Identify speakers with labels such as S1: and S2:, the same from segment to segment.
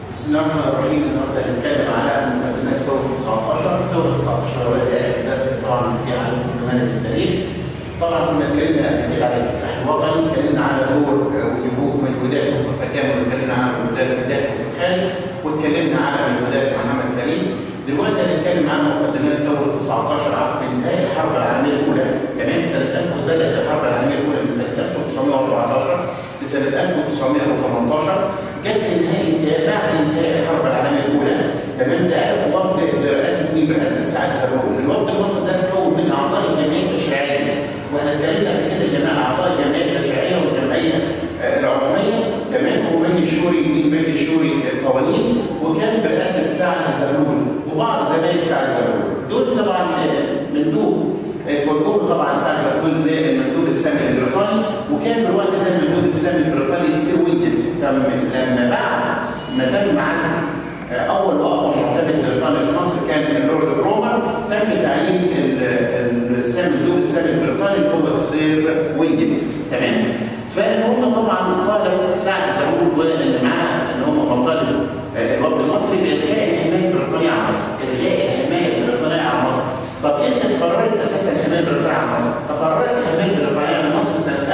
S1: بسم الله الرحمن الرحيم النهارده هنتكلم على مقدمات ثوره 19 ثوره 19 هو اخر درس طبعا في علم في منهج التاريخ طبعا كنا اتكلمنا قبل كده على الكفاح الوطني اتكلمنا على دور وجهود مجهودات مصطفى كامل واتكلمنا على مجهودات في الداخل وفي الخارج واتكلمنا على مجهودات محمد فريد دلوقتي هنتكلم عن مقدمات ثوره 19 عقب انتهاء الحرب العالميه الاولى تمام سنه 1000 بدات الحرب العالميه الاولى من سنه 1914 لسنه 1918 جت في نهايه بعد انتهاء الحرب العالميه الاولى تمام تعرف وفد برئاسه مين؟ برئاسه سعد زغلول، الوفد المصري ده اتكون من اعضاء الجمعيه التشريعيه واحنا اتكلمنا قبل كده الجماعه اعضاء الجمعيه التشريعيه والجمعيه العموميه كمان هو مجلس شوري مين مجلس شوري القوانين وكان برئاسه سعد زغلول وبعض زمايل سعد زغلول دول طبعا مندوب توجهوا طبعا سعد زغلول للمندوب السامي البريطاني وكان في الوقت ده المندوب السامي البريطاني سير وينجت تم لما بعد ما تم عزل اول واقوى معتمد بريطاني في مصر كان اللورد برومر تم تعيين السامي المندوب السامي البريطاني اللي هو سير وينجت تمام فهم طبعا طالب سعد زغلول واللي معاه اللي هم مطالب الوفد المصري بالغاء الحمايه البريطانيه على مصر الغاء الحمايه البريطانيه على مصر طب امتى تقررت اساسا الحمايه البريطانيه على مصر؟ تقررت الحمايه البريطانيه على مصر سنه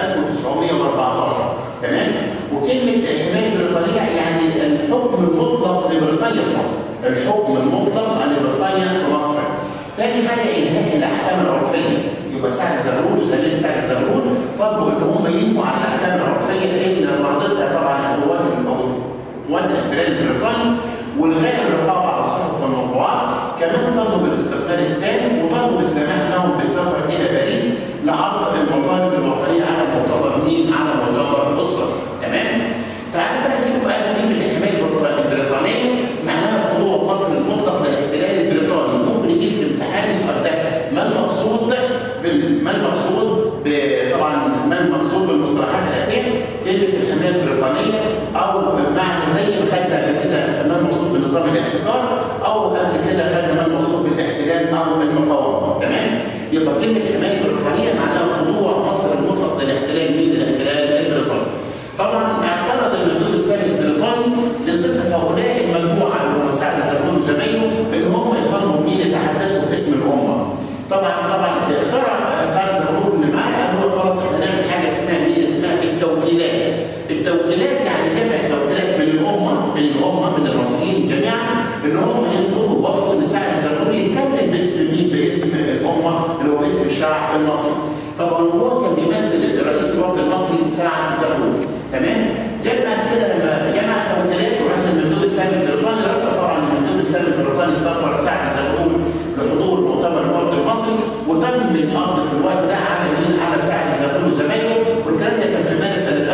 S1: 1914 تمام؟ وكلمه الحمايه البريطانيه يعني الحكم المطلق لبريطانيا في مصر، الحكم المطلق لبريطانيا في مصر. ثاني حاجه انهاء الاحكام العرفيه، يبقى سعد زغلول وزميل سعد زغلول طلبوا ان هم ينهوا على الاحكام العرفيه اللي فرضتها طبعا القوات قوات الاحتلال البريطاني والغاء الرقابه على الصحف والمطبوعات كمان طلبوا بالاستقلال التام وطلبوا بالسماح لهم بالسفر الى باريس لعرض المطالب الوطنيه على مؤتمر مين؟ على مؤتمر الاسره تمام؟ تعال بقى نشوف قال كلمه الحمايه البريطانيه معناها خضوع مصر المطلق للاحتلال البريطاني ممكن يجي في الامتحان السؤال ده ما المقصود ما المقصود طبعا ما المقصود بالمصطلحات الاتيه كلمه الحمايه البريطانيه او بمعنى زي ما خدنا قبل كده ما المقصود بنظام الاحتكار او قبل كده خدنا ما المقصود بالاحتلال او المقاومه تمام يبقى كلمه الحمايه البريطانيه معناها خضوع مصر المطلق للاحتلال مين الاحتلال البريطاني طبعا اعترض المندوب السامي البريطاني لصفه هؤلاء المجموعه اللي هم سعد زغلول وزمايله ان هم يطالبوا مين يتحدثوا باسم الامه طبعا طبعا اخترع سعد زغلول اللي معاه قال هو خلاص احنا نعمل حاجه اسمها مين اسمها التوكيلات التوكيلات يعني جمع توكيلات من الامه من الامه من المصريين جميعا ان هم ينظروا وفق ان سعد زغلول يتكلم باسم مين باسم الامه اللي هو اسم الشعب المصري طبعا هو كان بيمثل رئيس الوفد المصري سعد زغلول تمام جت بعد كده لما جمع التوكيلات وراح للمندوب السامي البريطاني رفض طبعا المندوب السامي البريطاني سفر سعد زغلول لحضور مؤتمر الوفد المصري وتم القبض في الوقت ده على مين على سعد زغلول وزمايله والكلام ده كان في مارس سنه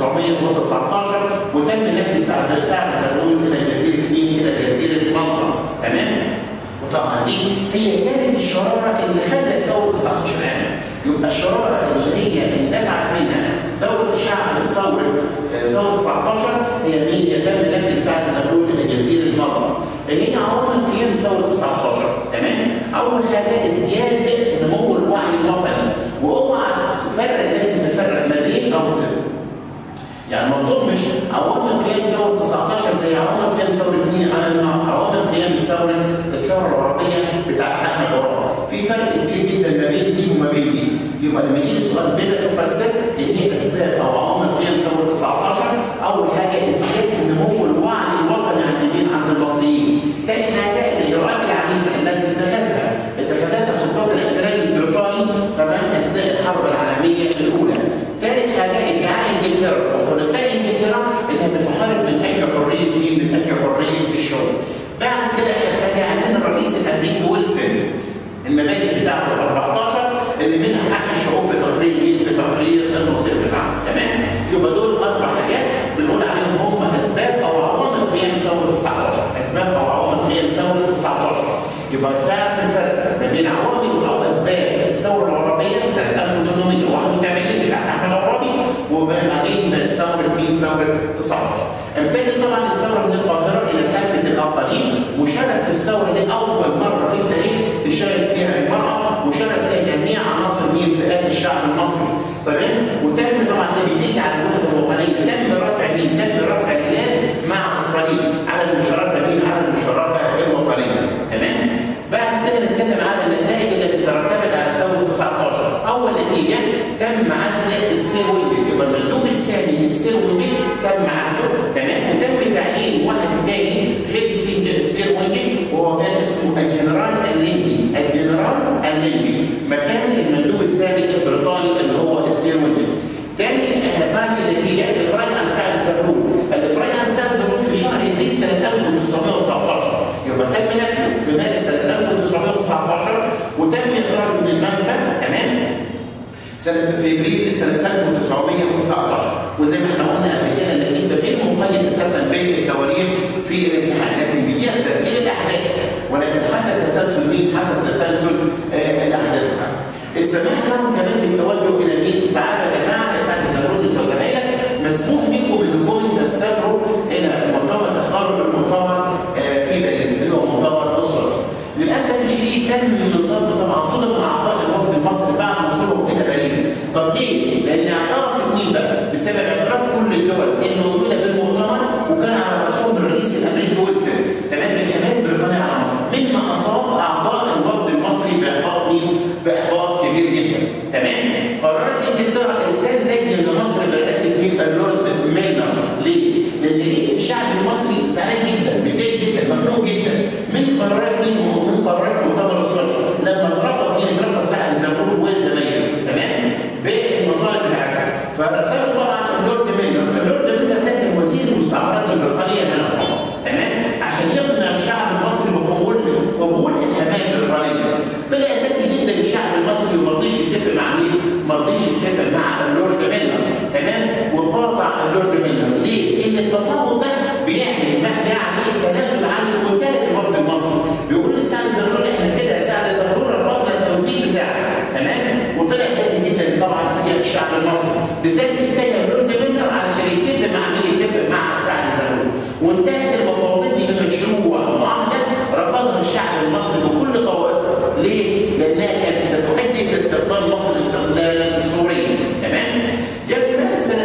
S1: 1919 وتم نفي سعد سعد زغلول الى جزيره مين؟ الى جزيره مالطا تمام؟ وطبعا دي هي كانت الشراره اللي خلت ثوره 19 عام يبقى الشراره اللي هي اندفعت منها ثوره الشعب ثوره ثوره 19 هي مين؟ يتم نفي سعد زغلول الى جزيره مالطا هي عوامل قيام ثوره 19 تمام؟ اول حاجه ازدياد نمو الوعي الوطني واوعى تفرق لازم تفرق ما بين او يعني الموضوع مش عوامل قيام ثوره 19 زي عوامل قيام ثوره مين؟ عوامل قيام ثوره الثوره العربيه بتاعت احمد عرابه في فرق كبير جدا ما بين دي وما بين دي يبقى لما يجي سؤال بما تفسر ايه اسباب او عوامل قيام ثوره 19 اول حاجه ازدياد نمو الوعي الوطني عند مين؟ عند المصريين تاني حاجه الاجراءات العنيفه التي اتخذها اتخذتها سلطات الاحتلال البريطاني تمام اثناء الحرب العالميه الاولى ثالث حاجه ادعاء انجلترا وخلفاء انجلترا انها بتحارب من اجل حريه مين؟ من اجل حريه الشغل. بعد كده اخر حاجه عندنا الرئيس الامريكي ويلسون المبادئ بتاعته 14 اللي منها حق الشعوب في تقرير مين؟ في تقرير المصير بتاعهم تمام؟ يبقى دول اربع حاجات بنقول عليهم هم اسباب او عوامل قيام ثوره 19 اسباب او عوامل قيام ثوره 19 يبقى تعرف الفرق ما بين عوامل او اسباب الثوره العربيه سنه 1881 بتاعت احمد عرابي وبعدين ثوره مين؟ ثوره 19 ابتدت طبعا الثوره من القاهره الى كافه الاقاليم وشارك في الثوره دي اول مره في التاريخ تشارك فيها المراه وشارك فيها جميع عناصر مين؟ فئات الشعب المصري تمام؟ وتم طبعا ده بيدل على الوحده الوطنيه تم رفع مين؟ تم رفع الهلال مع الصليب على الامان به مكان المندوب السابق البريطاني اللي هو السير ويليام. تاني ثاني نتيجه الافراج عن سعد زغلول، الافراج عن سعد زغلول في شهر ابريل سنه 1919 يبقى تم نفيه في مارس سنه 1919 وتم اخراجه من المنفى تمام سنه في ابريل سنه 1919 وزي ما احنا قلنا قبل كده ان انت غير مقيد اساسا بالتواريخ في الامتحان لكن بيجي ترتيب الاحداث ولكن حسب تسلسل مين؟ حسب تسلسل آه الاحداث بتاعته. السماح لهم كمان بالتوجه الى مين؟ تعالوا يا جماعه يا سعد زغلول انت وزمايلك مسموح لكم انكم تسافروا الى مؤتمر تحضروا المؤتمر آه في باريس اللي هو مؤتمر اسري. للاسف الشديد تم النظام طبعا ظلم اعضاء الوفد المصري بعد وصولهم الى باريس. طب ليه؟ لان اعترفت مين بقى؟ بسبب اعتراف كل الدول الموجوده بالمؤتمر وكان على راسهم الرئيس الامريكي ويلسون تمام بالكمان بريطانيا على مصر مما اصاب اعضاء الوفد المصري باحباط مين؟ باحباط كبير جدا تمام؟ قررت انجلترا ارسال لجنه لمصر برئاسه مين؟ اللورد ميلنر ليه؟ لان ليه الشعب المصري زعلان جدا متضايق جدا مخنوق جدا من قرارات مين؟ من قرارات مؤتمر الصلح لما اترفض مين؟ اترفض سعد زغلول وزمايله تمام؟ بالمطالب العامه فرسلوا طبعا اللورد ميلنر اللورد ميلنر ده كان وزير المستعمرات البريطانيه هنا في مصر تمام؟ عشان يقنع الشعب المصري بقبول قبول الحمايه البريطانيه طلع ذكي جدا الشعب المصري وما رضيش يتفق مع مين؟ ما رضيش يتفق مع اللورد ميلنر تمام؟ وقاطع اللورد ميلنر ليه؟ ان التفاوض ده بيعمل يعني التنازل عن وكاله الوفد المصري بيقول لسعد زغلول احنا كده يا سعد زغلول رفضنا التوكيل بتاعك تمام؟ وطلع ذكي جدا طبعا في الشعب المصري لذلك اتجه اللورد ميلنر علشان يتفق مع مين؟ يتفق مع سعد زغلول وانتهت المفاوضات دي بمشروع معاهده رفضها الشعب المصري بكل طوائفه ليه؟ لانها كانت ستؤدي الى استقلال مصر استقلالا سوريا تمام؟ جاء في مارس سنه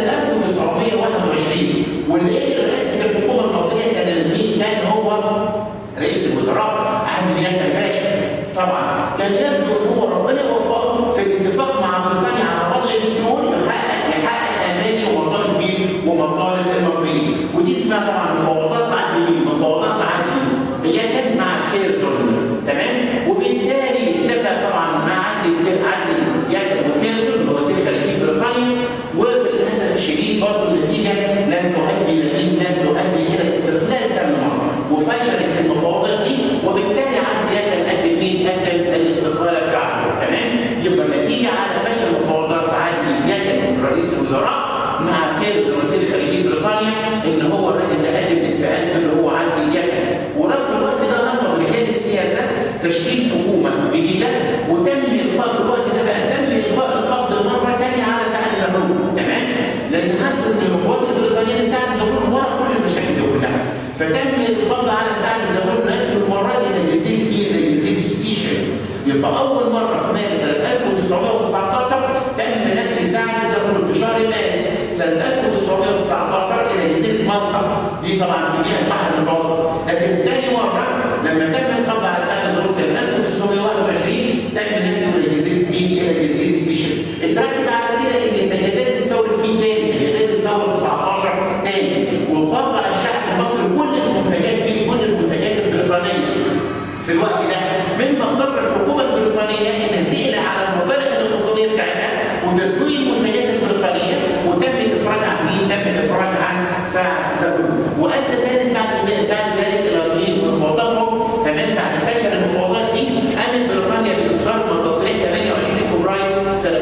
S1: 1921 واللي رئيس الحكومه المصريه كان مين؟ كان هو رئيس الوزراء عادل يحيى باشا طبعا كان يبدو ان هو ربنا وفقه في الاتفاق مع بريطانيا على وضع دستور يحقق يحقق اماني ومطالب مين؟ ومطالب المصريين ودي اسمها طبعا مفاوضات عادلين مفاوضات عادلين هي كانت مع كيرزون تمام؟ وبالتالي اتفق طبعا مع عادل عادل يحيى كيرزون اللي هو وزير خارجيه بريطانيا وفي للاسف الشديد برضه النتيجه لم تؤدي لمين؟ لم تؤدي الى استقلال تام مصر وفشلت المفاوضات دي وبالتالي عادل يحيى قدم مين؟ قدم الاستقاله بتاعته تمام؟ يبقى النتيجه على فشل مفاوضات عادل يحيى رئيس الوزراء مع كيرز وزير خارجيه بريطانيا ان هو الراجل ده قدم استقالته اللي هو عادل يحيى وفي الوقت ده رفض رجال السياسه تشكيل حكومه جديده وتم القاء في الوقت ده بقى تم القاء القبض مره ثانيه على سعد زغلول تمام؟ لان حس ان القوات البريطانيه سعد زغلول ورا كل المشاكل دي كلها فتم القبض على سعد زغلول نفسه المره دي الى جزيره ايه؟ الى جزيره سيشن يبقى اول مره في مارس سنه 1919 تم نفي سعد زغلول في شهر مارس سنه 1919 الى جزيره مالطا دي طبعا في جهه البحر المتوسط لكن ثاني مره لما تم القبض على سعد زغلول سنه 1921 تم نفيه الى جزيره مين؟ الى جزيره سيشن اترتب على كده ان تجديد الثوره مين تاني؟ تجديد الثوره 19 تاني وطبق الشعب المصري كل المنتجات مين؟ كل المنتجات البريطانيه في الوقت ده مما اضطر الحكومه البريطانيه انها تقلق على المصالح الاقتصاديه بتاعتها وتسويق المنتجات البريطانيه وتم الافراج عن مين؟ تم الافراج عن سعد زغلول وادى ذلك بعد ذلك بعد ذلك الى مفاوضاتهم تمام بعد فشل المفاوضات دي قامت بريطانيا باصدار من تصريح 28 فبراير سنه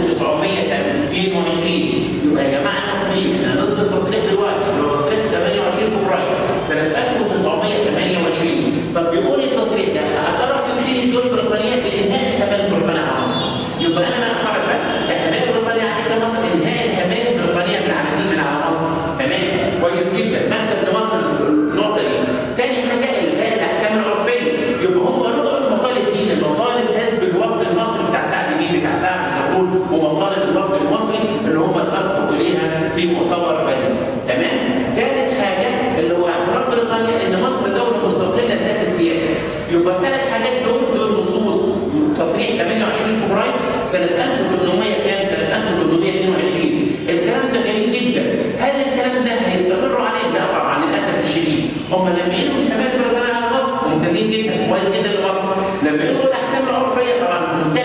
S1: 1922 يبقى يا جماعه المصريين احنا نصدر تصريح دلوقتي اللي هو تصريح 28 فبراير سنه 1928 طب بيقول التصريح ده اعترف فيه الدول البريطانيه بانهاء الحمايه البريطانيه على مصر يبقى انا اعترف الحمايه البريطانيه على مصر انهاء الحمايه البريطانيه من على مين من على مصر تمام كويس جدا مكسب لمصر النقطه دي تاني حاجه الغاء الاحكام العرفيه يبقى هم رجعوا المطالب مين المطالب حزب الوفد المصري بتاع سعد مين بتاع سعد زغلول ومطالب الوفد المصري اللي هم سافروا اليها في مؤتمر باريس تمام ثالث حاجه اللي هو اعتراف بريطانيا ان مصر دوله مستقله ذات السياده يبقى الثلاث حاجات دول دول نصوص تصريح 28 فبراير سنه 1800 كام سنه 1822 الكلام ده جميل جدا هل الكلام ده هيستمروا عليه؟ لا طبعا للاسف الشديد هم لما يلغوا الحمايه البريطانيه على مصر ممتازين جدا كويس جدا لمصر لما يلغوا الاحكام العرفيه طبعا في منتهى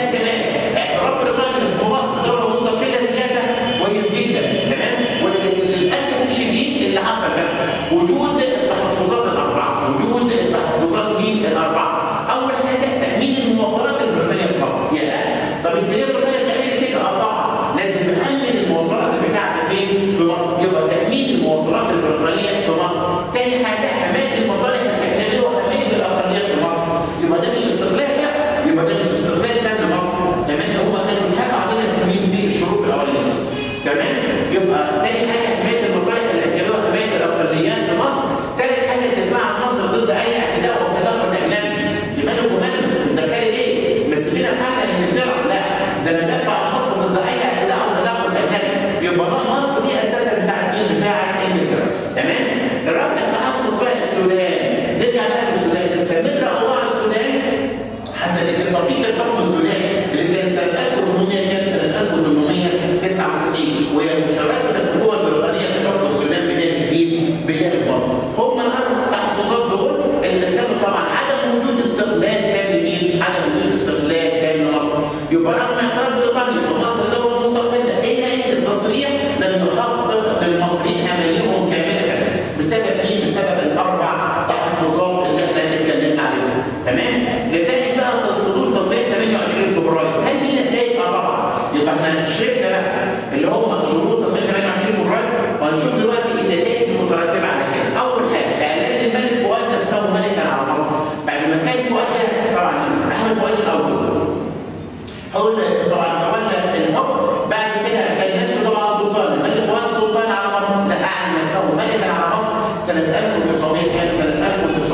S1: وجود التحفظات الاربعه وجود التحفظات مين الاربعه اول حاجه تامين المواصلات البريطانيه في مصر يا طب انت ليه بريطانيا بتعمل كده اه طبعا لازم نامن المواصلات بتاعتك فين في مصر يبقى تامين المواصلات البريطانيه في مصر تاني حاجه حمايه المصالح الاجنبيه وحمايه الاقليات في مصر يبقى ده مش استغلال لا يبقى ده مش استغلال تاني لمصر تمام هم كانوا بيضحكوا علينا في الشروط الاولانيه تمام يبقى تاني حاجه حمايه المصالح الاجنبيه وحمايه الاقليات في مصر ثالث حاجه الدفاع عن مصر ضد اي اعتداء او تدخل اجنبي يبقى انا ومالك الدخل ايه مسكينه في حالها انجلترا لا ده انا دافع عن مصر ضد اي اعتداء او تدخل اجنبي يبقى مصر دي اساسا بتاعت مين بتاعت انجلترا تمام الرابع التحفظ بقى السودان نرجع بقى للسودان تستمر اوضاع السودان حسب اتفاقيه الحكم السوداني اللي كانت سنه 1800 كام سنه 1899 وهي مشاركه الحكومه البريطانيه في حكم السودان بجانب مين؟ بجانب مصر. هم الاربع تحفظات دول اللي كانوا طبعا عدم وجود استغلال تام لمين؟ عدم وجود استغلال تام لمصر. يبقى رغم اعتراف بريطانيا ومصر دوله مستقله الا ان التصريح لم يحقق للمصريين امانيهم كامله بسبب مين؟ بسبب الاربع تحفظات اللي احنا اتكلمنا عليهم. تمام؟ نتائج بقى صدور تصريح 28 فبراير، هل دي نتائج؟ اه طبعا. يبقى احنا شفنا بقى اللي هم شروط تصريح 28 فبراير وهنشوف دلوقتي النتائج المترتبه على كده. اول حاجه اعلان الملك فؤاد نفسه ملكا على مصر. بعد ما كان فؤاد ده طبعا احمد فؤاد الاول. هو اللي طبعا تولى الحكم بعد كده كان نفسه طبعا سلطان الملك فؤاد سلطان على مصر ده اعلن نفسه ملكا على مصر سنه 1900 كان سنه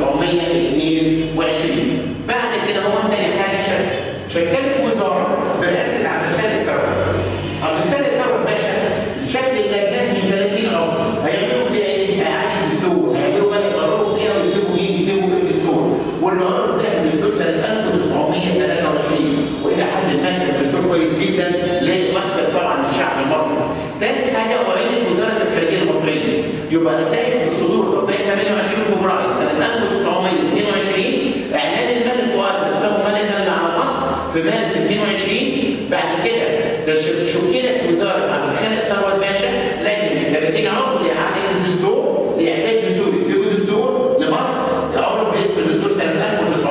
S1: 1922 بعد كده هو تاني حاجه شكل شكلت وزاره برئاسه عبد الخالق ثروت عبد الخالق ثروت باشا شكل اللجنات من 30 عضو هيعملوا فيها ايه؟ اعاده دستور هيعملوا بقى يقرروا فيها ويكتبوا ايه؟ يكتبوا الدستور واللي قرروا ده الدستور سنه 1923 والى حد ما كان الدستور كويس جدا لمكسب طبعا للشعب المصري. ثالث حاجه اعلنت وزاره الخارجيه المصريه يبقى نتائج صدور تصريح 28 فبراير سنه 1922 اعلان الملك فؤاد نفسه ملكا على مصر في مارس 22 بعد كده شكلت وزاره عبد الخالق ثروت باشا لجنه من 30 عضو لاعاده الدستور لاعداد دستور يكتبوا دستور لمصر يعرف باسم الدستور سنه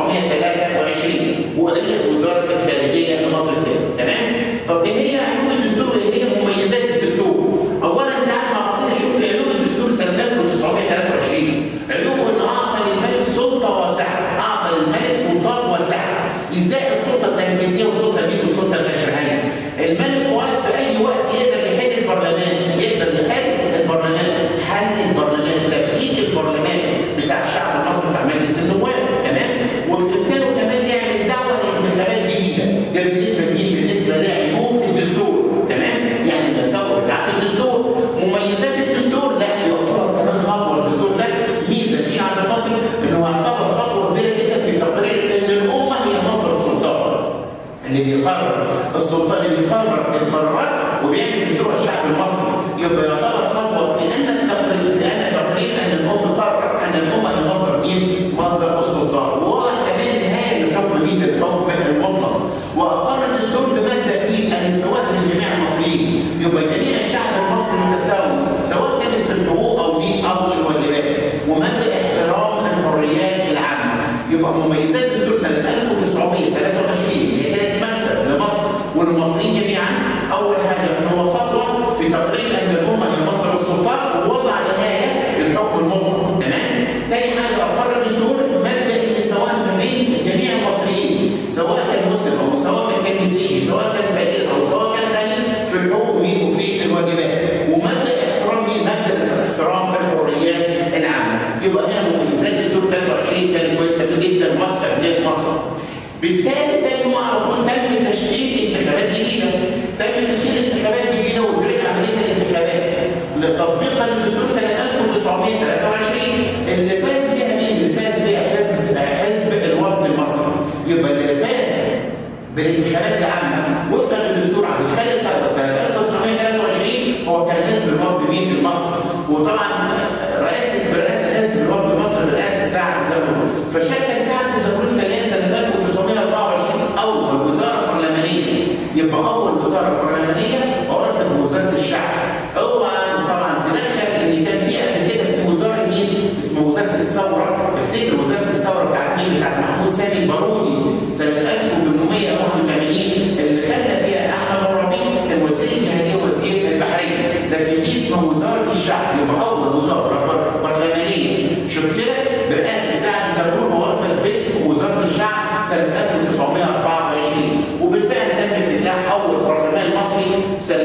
S1: 1923 واداره وزاره الخارجيه لمصر تاني تمام؟ طب ايه هي عيوب الدستور وايه هي مميزات الدستور؟ اولا تعال مع بعضنا نشوف عيوب الدستور سنه 1923 عيوبه ان اعطى للملك سلطه واسعه اعطى للملك سلطات واسعه ازاي السلطه التنفيذيه والسلطه دي والسلطه التشريعيه الملك فؤاد في اي وقت يقدر يحل البرلمان يقدر يحل البرلمان حل البرلمان تفكيك البرلمان بتاع الشعب المصري بتاع مجلس النواب تمام وفي امكانه كمان يعمل دعوه لانتخابات جديده ده بالنسبه لمين؟ بالنسبه لعيوب الدستور تمام يعني المساوئ بتاعت الدستور مميزات الدستور لا يعتبر كمان خطوه الدستور ده ميزه الشعب المصري ان هو يعتبر خطوه كبيره جدا في تقرير ان الامه هي مصدر السلطان اللي بيقرر السلطان اللي بيقرر القرارات وبيعمل دستور الشعب المصري يبقى يعتبر خطوه في ان التقرير في ان تقرير ان الامه قرر ان الامه هي مصدر مين؟ مصدر السلطان وواضح كمان نهايه للحكم مين؟ الحكم المطلق واقر الدستور بمبدا مين؟ السواء من جميع المصريين يبقى جميع الشعب المصري متساوي سواء كان في الحقوق او مين او الواجبات ومبدا احترام الحريات العامه يبقى مميزات الدستور سنه 1923 اللي هي كانت مكسب لمصر وللمصريين جميعا اول حاجه ان هو خطوه في تقرير ان الامه هي مصدر السلطان ووضع نهايه للحكم المطلق تمام؟ تاني حاجه اقر الدستور مبدا السواء ما بين جميع المصريين سواء كان مسلم او سواء كان مسيحي سواء كان فقير او سواء كان غني في الحقوق وفي الواجبات ومبدا احترام مبدا احترام الحريات العامه يبقى هنا مميزات دستور 23 كانت كويسه جدا مكسب لمصر بالتالي تاني على طول تم تشكيل انتخابات جديده تم تشكيل انتخابات جديده وبريك عمليه الانتخابات تطبيقا للدستور سنه 1923 اللي فاز بها مين؟ اللي فاز بها حزب الوفد المصري يبقى اللي فاز بالانتخابات العامه وفقا للدستور عبد الخالق ثروت سنه 1923 هو كان حزب الوفد مين المصري وطبعا رئاسه رئاسه حزب الوفد المصري برئاسه سعد زغلول فشكل سعد زغلول فعليا سنه 1924 اول وزاره برلمانيه يبقى اول وزاره برلمانيه عرفت بوزاره الشعب هو طبعا تدخل ان كان في قبل كده في وزاره مين؟ اسمه وزاره الثوره افتكر وزاره الثوره بتاعت مين؟ بتاعت محمود سامي البارودي سنه 1881 اللي خلى فيها احمد الربيع كان وزير الجهاديه ووزير البحريه لكن دي اسمها وزاره الشعب يبقى اول وزاره برلمانيه شوف كده برئاسه سعد زغلول موافق باسم وزاره الشعب سنه 1924 وبالفعل تم افتتاح اول برلمان مصري سنه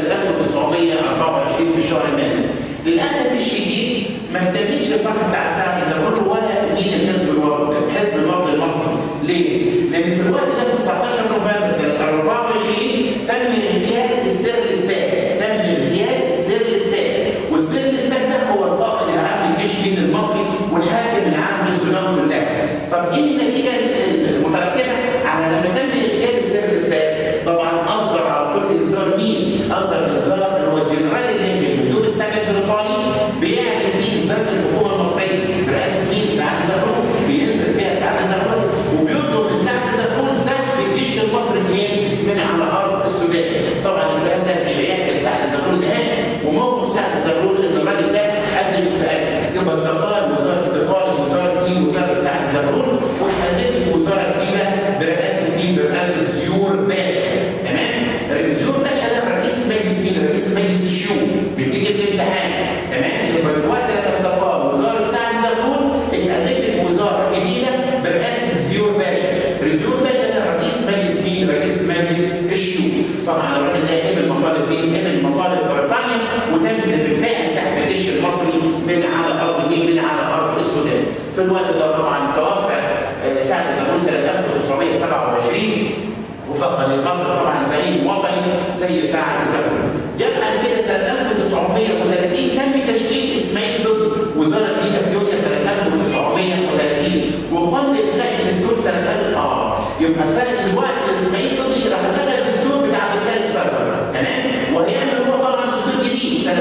S1: 1924 في شهر مارس للاسف الشديد ما اهتمتش الفرحه بتاع سعد زغلول ولا مين الحزب الوطني الحزب الوطني المصري ليه؟ لان في الوقت ده في 19 نوفمبر سنه 24 تم اغتيال السر الاستاذ تم اغتيال السر الاستاذ والسر الاستاذ ده هو القائد العام للجيش المصري والحاكم العام للسودان كلها طب ايه النتيجه المترتبه على لما تم اغتيال السر الاستاذ؟ طبعا اصدر على طول انذار مين؟ اصدر الانذار اللي هو الجنرال الليمبي بدون السجن البريطاني بيعلن فيه انذار للحكومه المصريه برئاسه مين؟ سعد زغلول بينزل فيها سعد زغلول وبيطلب من سعد زغلول سحب الجيش المصري منين؟ من على ارض السودان طبعا الكلام ده مش هيعجب سعد زغلول نهائي وموقف سعد زغلول ان الراجل ده قدم استقالة يبقى استقال وزاره استقاله وزاره مين؟ وزاره سعد زغلول واتألفت وزاره جديده برئاسه مين؟ برئاسه زيور باشا تمام؟ زيور باشا ده رئيس مجلس مين؟ رئيس مجلس الشيوخ بتيجي في الامتحان تمام؟ يبقى دلوقتي لما استقال وزاره سعد زغلول اتألفت وزاره جديده برئاسه زيور باشا زيور باشا ده رئيس مجلس مين؟ رئيس مجلس الشيوخ طبعا الراجل ده قبل مطالب مين؟ قبل مطالب بريطانيا وتم بالفعل سحب الجيش المصري من على ارض مين؟ من على ارض السودان. في الوقت ده طبعا توفى سعد زغلول سنه 1927 وفقا للمصر طبعا زعيم وطني زي سعد زغلول. جاء بعد كده سنه 1930 تم تشكيل اسماعيل صدقي وزاره جديده في يونيو سنه 1930 وقام بإلغاء الدستور سنه 1000 اه يبقى سنه الوقت اسماعيل صدقي راح لغى الدستور بتاع خالد سرور تمام وهيعمل هو طبعا دستور جديد سنه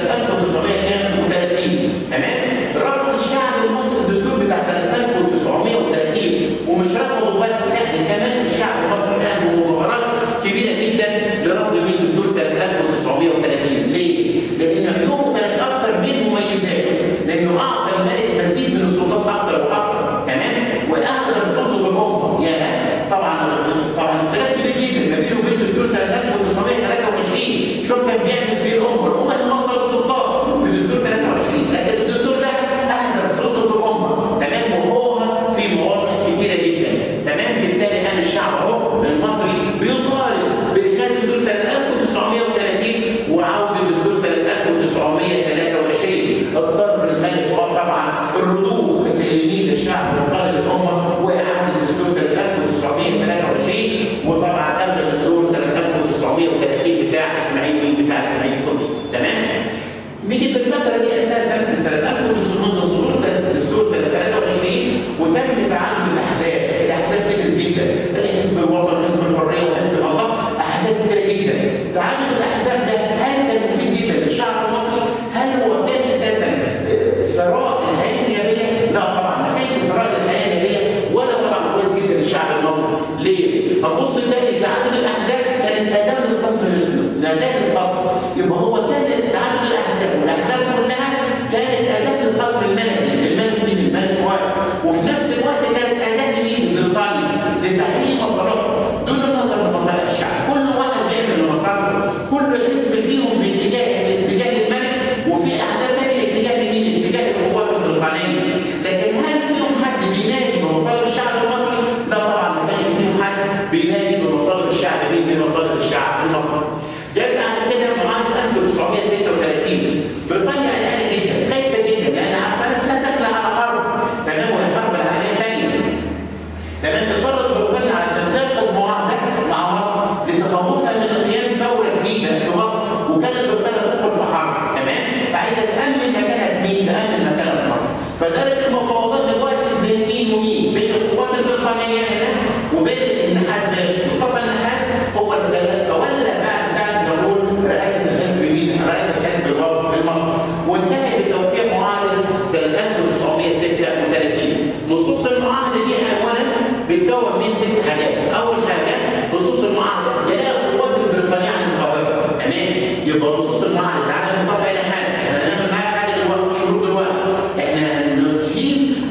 S1: 1930 تمام رفض الشعب المصري الدستور بتاع سنه 1930 ومش رفضه بس لا كمان الشعب المصري قام بمظاهرات كبيره جدا لرفض من دستور سنه 1930 ليه؟ لان عيوبه كانت اكثر من مميزاته لانه اعطى الملك مزيد من السلطات اكثر واكثر تمام؟ واخذ سلطه الامه يا طبعا طبعا اختلاف كبير جدا ما بينه وبين دستور سنه 1923 شوف كان بيعمل فيه الامه الامه دي مصدر السلطات في دستور 23 لكن الدستور ده اهدر سلطه الامه تمام وهو في مواضع كثيره جدا تمام بالتالي كان الشعب اهو المصري بيطالب بإدخال دستور سنه 1930 وعوده الدستور سنه 1923 اضطر الملك فؤاد طبعا الرضوخ اليمين للشعب وقائد الامه واعاده الدستور سنه 1923 وطبعا الغى الدستور سنه 1930 بتاع اسماعيل بتاع اسماعيل صديق تمام؟ نيجي في الفتره دي اساسا من سنه 1900 ظهور الدستور سنه 23 وتم تعامل الاحزاب، الاحزاب كتير جدا، الحزب الوطني، حزب الحريه وحزب الله، احزاب كتير جدا. تعامل الاحزاب ده هل كان مفيد جدا للشعب المصري؟ هل هو كان اساسا ثراء الهيئه النيابيه؟ لا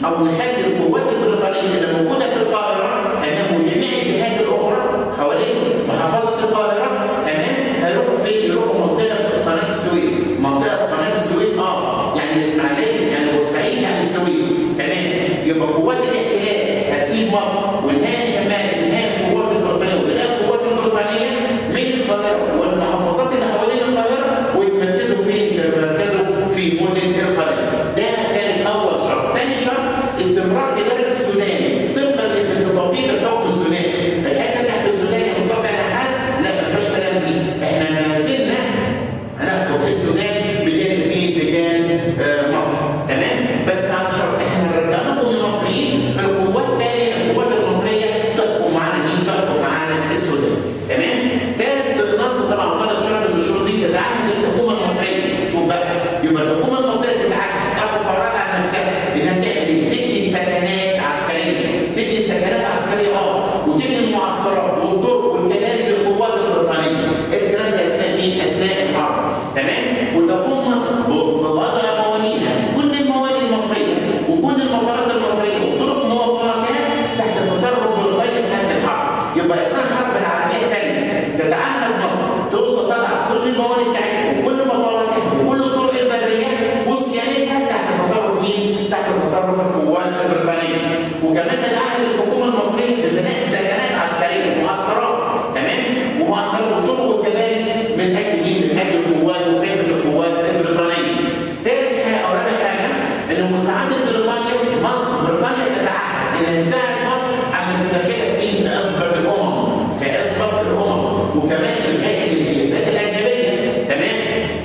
S1: او نخلي القوات البريطانيه اللي موجوده في القاهره تمام وجميع الجهات الاخرى حوالين محافظه القاهره تمام هيروحوا فين؟ يروحوا منطقه قناه السويس منطقه قناه السويس اه يعني الاسماعيليه يعني بورسعيد يعني السويس تمام يبقى قوات الاحتلال هتسيب مصر وانتهى كمان انتهى القوات البريطانيه وبدات القوات البريطانيه من القاهره والمحافظات اللي حوالين القاهره ويتمركزوا فين؟ يتمركزوا في مدن القاهره ده كان اول شرط، ثاني شرط استمرار اداره السودان طبقا لاتفاقيه الحكم السوداني الحته تحت السودان يا مصطفى نحاس لا ما فيهاش كلام دي احنا ما زلنا هنحكم السودان بجانب مين؟ بجانب آه مصر تمام؟ بس على شرط احنا هنرجع لكم المصريين القوات تاني القوات المصريه تحكم معانا مين؟ تحكم معانا السودان تمام؟ ثالث نص طبعا ثلاث شهور من الشهور دي تتعهد الحكومه المصريه شوف بقى يبقى الحكومه المصريه تتعهد تاخد قرار على نفسها انها تعمل تبني سكنات عسكريه تبني سكنات عسكريه اه وتبني المعسكرات والطرق والكباري للقوات البريطانيه الكلام ده اثناء مين؟ اثناء الحرب تمام؟ وتقوم مصر بوضع موانئها كل الموانئ المصريه وكل المطارات المصريه وطرق مواصلاتها تحت تصرف بريطانيا في هذه الحرب يبقى اسمها الحرب العالميه الثانيه تتعهد مصر تقوم تطلع كل الموانئ بتاعتها وكل مطاراتها وكل الطرق البريه وصيانتها تحت تصرف مين؟ تحت تصرف القوات البريطانيه وكمان تتعهد الحكومه المصريه ببناء سكنات عسكريه معسكرات تمام؟ ومعسكرات وطرق وكباري من اجل مين؟ من اجل القوات وخدمه القوات البريطانيه. ثالث حاجه او رابع حاجه ان مساعده بريطانيا مصر بريطانيا تتعهد انها تساعد مصر عشان تدخلها في مين؟ في اسبق الامم في اسبق الامم وكمان الغاء الامتيازات الاجنبيه تمام؟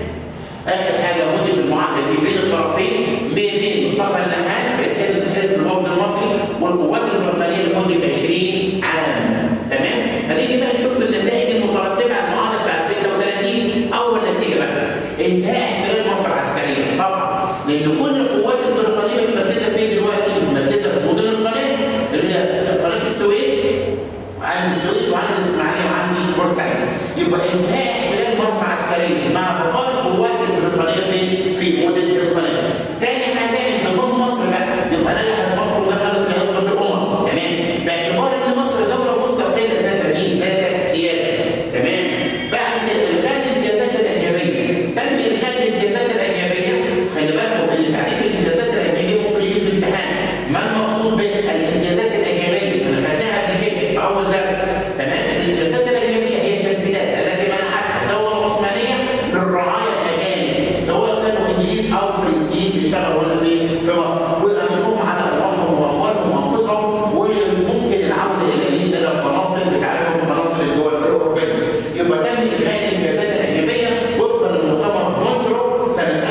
S1: اخر حاجه مده المعاهده دي بين الطرفين بين مصطفى النحاس رئيس حزب الوفد المصري والقوات البريطانيه لمده 20 عام تمام هنيجي بقى نشوف النتائج المترتبه على المعاهده بتاع 36 اول نتيجه بقى انتهاء احتلال مصر عسكريا طبعا لان كل القوات البريطانيه متمركزه فين دلوقتي؟ متمركزه في مدن القناه اللي هي قناه السويس وعند السويس وعند الاسماعيليه وعند بورسعيد يبقى انتهاء احتلال مصر عسكريا مع بقاء القوات البريطانيه في في مدن القناه. ثاني حاجه انضمام مصر بقى يبقى نجحت مصر ودخلت في اسره الامم تمام باعتبار ان مصر دوله مستقله ذات مين ذات سياده تمام بعد كده الغاء الامتيازات الاجنبيه تم الغاء الامتيازات الاجنبيه خلي بالكم ان تعريف الامتيازات الاجنبيه ممكن يجي في الامتحان ما المقصود بالامتيازات الاجنبيه انا خدناها قبل كده في اول درس تمام الامتيازات الاجنبيه هي التسهيلات التي منحتها الدوله العثمانيه للرعايا الاجانب سواء كانوا انجليز او فرنسيين بيشتغلوا هنا في في مصر ويأمنوهم على ارواحهم واموالهم وانفسهم وممكن العوده الى مين الى القناصل بتاعتهم قناصل الدول الاوروبيه يبقى تم الغاء الامتيازات الاجنبيه وفقا لمؤتمر مونترو سنه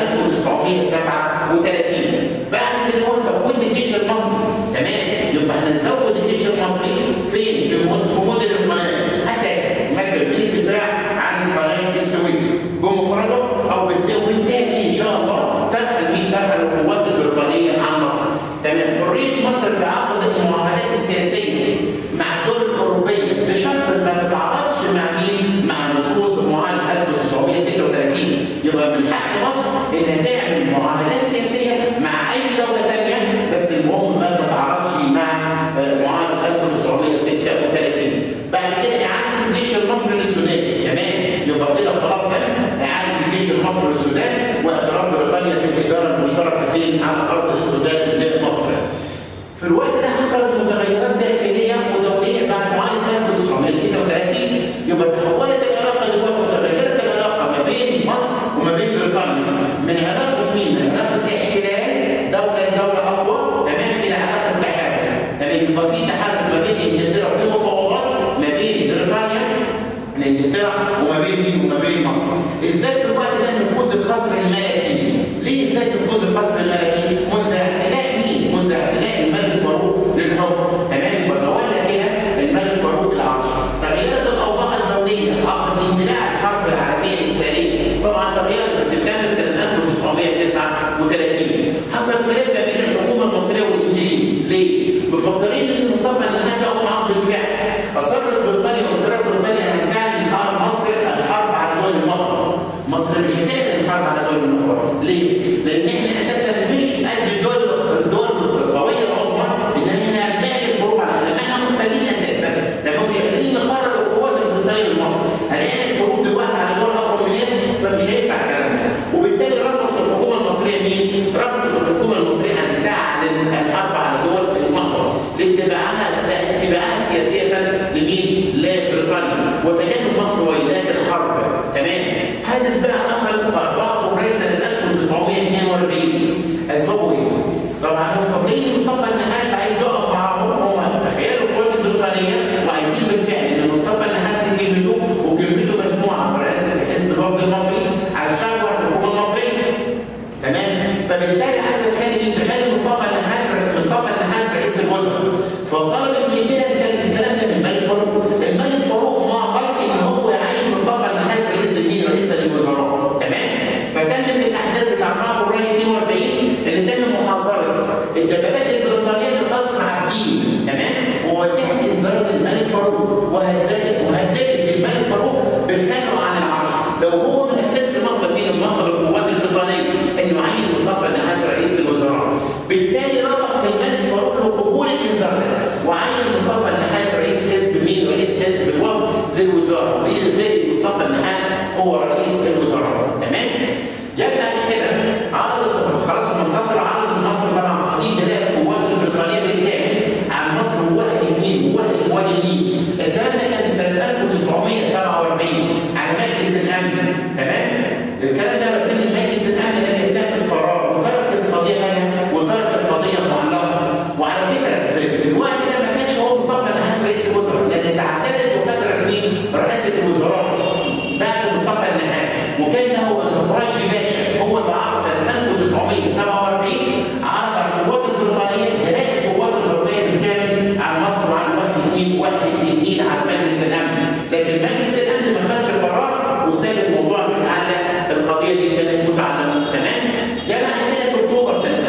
S1: 1937 بعد كده هو تكوين الجيش المصري تمام يبقى احنا نزود الجيش المصري فين في مد- في مدن القناه حتى مكتب من الدفاع عن قناه السويس بمفرده او بالت- وبالتالي ان شاء الله تدخل مين دخل القوات البريطانيه عن مصر تمام حريه مصر في عقد المعاهدات السياسيه مع الدول الاوروبيه بشرط ما تتعارضش مع مين مع نصوص معاهده 1936 يبقى من حق مصر انها تعمل معاهدات سياسيه مع اي دوله ثانيه بس المهم ما تتعارضش مع آه، معاهده 1936 بعد كده اعاده الجيش المصري للسودان تمام يبقى كده خلاص ده اعاده الجيش المصري للسودان واعتراف بريطانيا بالاداره المشتركه فين على ارض السودان لمصر في الوقت ده حصلت متغيرات داخليه ودوليه بعد معاهده 1936 يبقى تحولت العلاقه دلوقتي وتغيرت العلاقه ما بين مصر وما بين بريطانيا من علاقه مين؟ من علاقه احتلال دوله لدوله اقوى تمام الى علاقه تحالف تمام يبقى في تحالف ما بين انجلترا في مفاوضات ما بين بريطانيا لانجلترا وما بين مين وما بين مصر ازداد في الوقت ده نفوذ القصر الملكي ليه ازداد نفوذ القصر الملكي منذ اعتلاء مين منذ اعتلاء الملك فاروق للحكم تمام وتولى كده الملك فاروق العرش تغيرت الاوضاع الدوليه عقب اندلاع الحرب العالميه الثانيه طبعا تغيرت في سبتمبر سنه 1939 حصل خلاف ما بين الحكومه المصريه والانجليز ليه؟ مفكرين ان مصطفى النحاس هو معاهم بالفعل اصرت بريطانيا واصرت بريطانيا ان تعلن حرب مصر الحرب على دول المغرب مصر مش هتعلن الحرب على دول المغرب ليه؟ لان احنا اساسا مش قد الدول الدول القويه الفاروق وهددت وهددت الملك فاروق بالخلع عن العرش لو هو ما نفذش مطلب من المطلب القوات البريطانيه انه يعين مصطفى النحاس رئيس الوزراء بالتالي رفض الملك فاروق لقبول الانذار ده وعين مصطفى النحاس رئيس حزب مين؟ رئيس حزب الوفد للوزاره وبقي مصطفى النحاس هو رئيس الوزراء تمام؟ جت بعد كده عرض خلاص منتصر عرض مصر طبعا قضيه تلاقي القوات البريطانيه بالكامل عن مصر ووهد النيل ووهد وادي النيل الكلام ده كان سنه 1947 على مجلس الامن تمام؟ الكلام ده بيتم مجلس الامن لم يتخذ قرار وترك القضيه هنا وترك القضيه معلقه وعلى فكره في, في الوقت ده ما كانش هو مصطفى النحاس رئيس الوزراء لان تعددت وكثرت مين؟ رئاسه الوزراء بعد مصطفى النحاس وكان هو القرشي باشا هو اللي عرض سنه 1947 عرض على القوات البريطانيه جلاء القوات البريطانيه بالكامل على مصر وعلى وحده النيل وحده النيل على مجلس الامن لكن مجلس الامن ما خدش قرار وساب الموضوع متعلق القضيه دي كانت متعلقه تمام؟ جاء بعد كده في اكتوبر سنه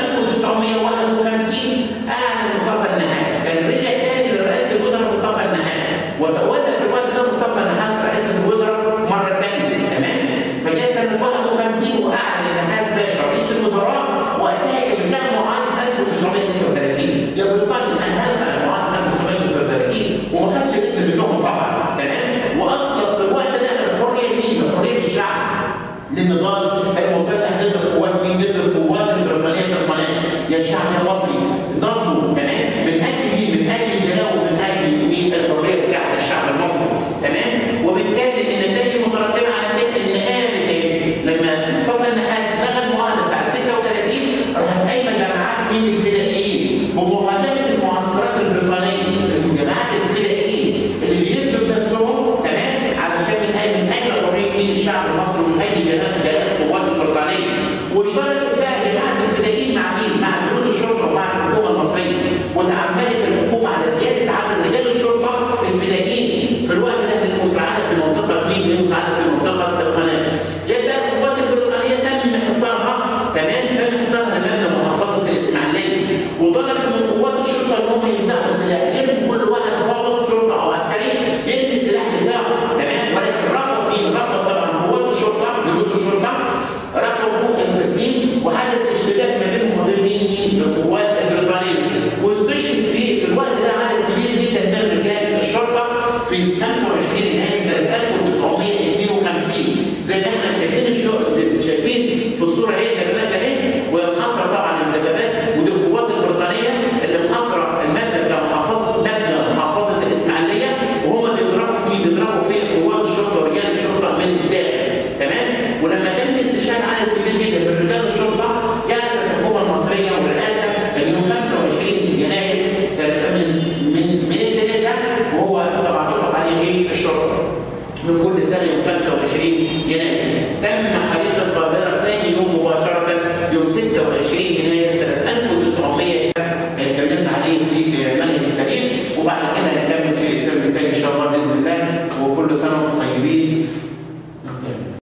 S1: 1951 اعلن مصطفى النحاس كان رجع تاني لرئاسه الوزراء مصطفى النحاس وتولى في الوقت ده مصطفى النحاس رئاسه الوزراء مره ثانيه تمام؟ فجاء سنه 51 واعلن النحاس باشا رئيس الوزراء وقتها كان معاهده 1936 يا بريطانيا انهتها معاهده 1936 وما خدش اسم منهم طبعا تمام؟ واطلق في الوقت ده الحريه مين؟ حريه الشعب للنضال المسلح ضد القوات مين ضد القوات البريطانيه في القناه يا شعب يا مصري نضلوا تمام من اجل مين من اجل الجلاء ومن اجل مين الحريه بتاعت الشعب المصري تمام وبالتالي النتائج المترتبه على كده ان قامت ايه لما مصطفى النحاس لغى المعاهده بتاع 36 راحت قايمه جماعات مين الفدائيين بمهاجمه المعسكرات البريطانيه الجماعات الفدائيين اللي بيفدوا نفسهم تمام علشان من اجل من اجل حريه مين الشعب المصري ومن اجل جلاء جلاء القوات البريطانيه واشتركت بقى جماعه الفدائيين مع مين؟ مع جنود الشرطه ومع الحكومه المصريه وتعمدت الحكومه على زياده عدد رجال الشرطه الفدائيين في الوقت ده للمساعده في منطقه مين؟ للمساعده في منطقه القناه. جت بقى القوات البريطانيه تم حصارها تمام؟ تم حصارها امام محافظه الاسماعيليه وطلبت من قوات الشرطه ان هم ينزعوا السلاح يرموا كل واحد ضابط شرطه او عسكري يرمي السلاح بتاعه تمام؟ ولكن رفض مين؟ رفض طبعا قوات الشرطه جنود الشرطه رفضوا التسليم وحدث اشتباك ما بينهم وما بين مين؟ القوات البريطانيه واستشهد في في الوقت ده عدد كبير جدا من رجال الشرطه في 25 يناير سنه 1952 زي ما احنا شايفين الشغل شايفين في الصوره اهي الدبابات اهي ومحاصره طبعا الدبابات ودي القوات البريطانيه اللي محاصره المبنى بتاع محافظه مبنى محافظه الاسماعيليه وهم بيضربوا فيه بيضربوا فيه قوات الشرطه ورجال الشرطه من الداخل تمام ولما تم استشهاد عدد كبير جدا من رجال الشرطه كانت الحكومه المصريه والرئاسه يوم 25 يناير سنه من من الدليل ده وهو طبعا يطلق عليه الشرطه من كل سنه يوم 25 يناير تم حديث القاهره ثاني يوم مباشره يوم 26 يناير سنه 1900 اتكلمت عليه في منهج التاريخ وبعد كده هنكمل في الترم الثاني ان شاء الله باذن الله وكل سنه وانتم طيبين